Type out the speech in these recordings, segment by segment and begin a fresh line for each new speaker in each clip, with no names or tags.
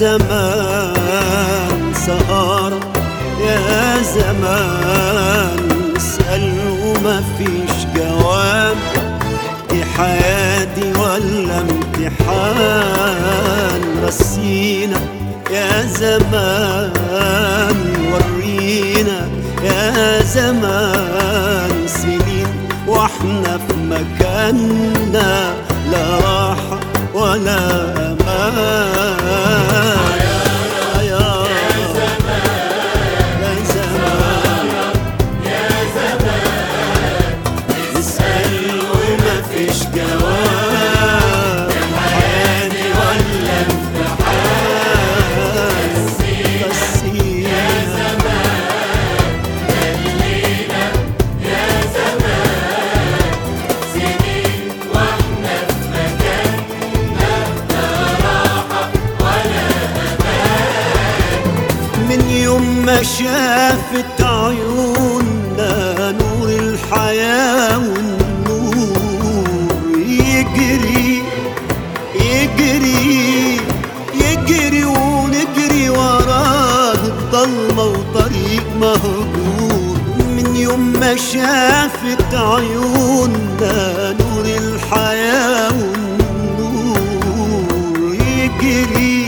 زمان سهارة يا زمان اسأل وما فيش جواب دي حياتي ولا امتحان رسينا يا زمان ورينا يا زمان سنين واحنا في مكاننا لا راحة ولا أمان يا زمان نسأل وما فيش جواب حياتي ولا امتحان رسينا من يوم ما شافت عيوننا نور الحياة والنور يجري يجري يجري ونجري وراه الضلمة وطريق مهجور من يوم ما شافت عيوننا نور الحياة والنور يجري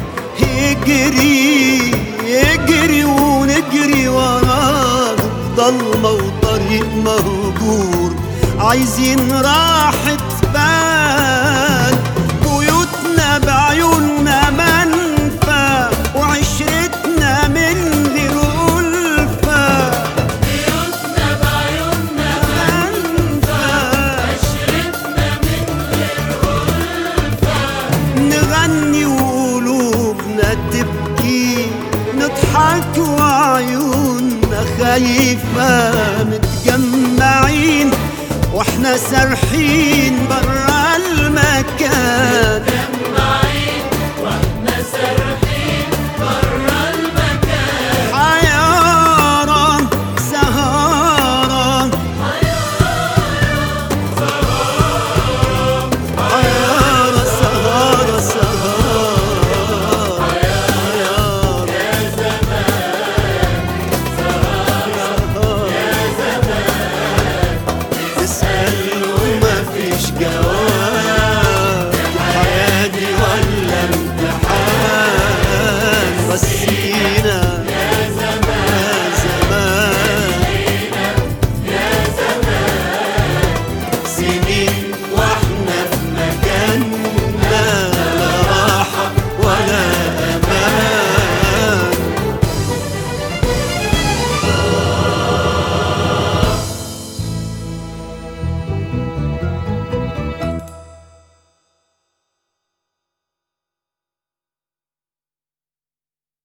يجري يجري ونجري وراه ضلمة وطريق مهجور عايزين راحة بال بيوتنا بعيوننا منفى وعشرتنا من غير ألفة نغني وقلوبنا تبكي نضحك وعيوننا خايفة متجمعين واحنا سارحين برا المكان